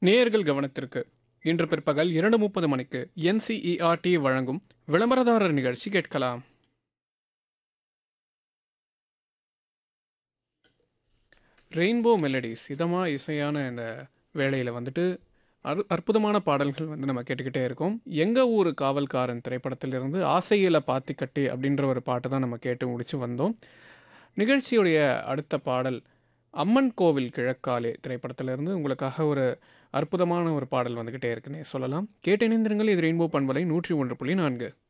நேயர்கள் கவனத்திற்கு இன்று பிற்பகல் இரண்டு முப்பது மணிக்கு என்சிஇஆர்டி வழங்கும் விளம்பரதாரர் நிகழ்ச்சி கேட்கலாம் ரெயின்போ மெலடிஸ் இதமாக இசையான இந்த வேளையில் வந்துட்டு அறு அற்புதமான பாடல்கள் வந்து நம்ம கேட்டுக்கிட்டே இருக்கோம் எங்கள் ஊர் காவல்காரன் திரைப்படத்திலிருந்து ஆசையில பாத்தி கட்டி அப்படின்ற ஒரு பாட்டு தான் நம்ம கேட்டு முடிச்சு வந்தோம் நிகழ்ச்சியுடைய அடுத்த பாடல் அம்மன் கோவில் கிழக்காலே திரைப்படத்திலிருந்து உங்களுக்காக ஒரு அற்புதமான ஒரு பாடல் வந்துக்கிட்டே இருக்குன்னே சொல்லலாம் கேட்டு இணைந்திருங்கள் இது ரெயின்போ பண்பலை நூற்றி ஒன்று புள்ளி நான்கு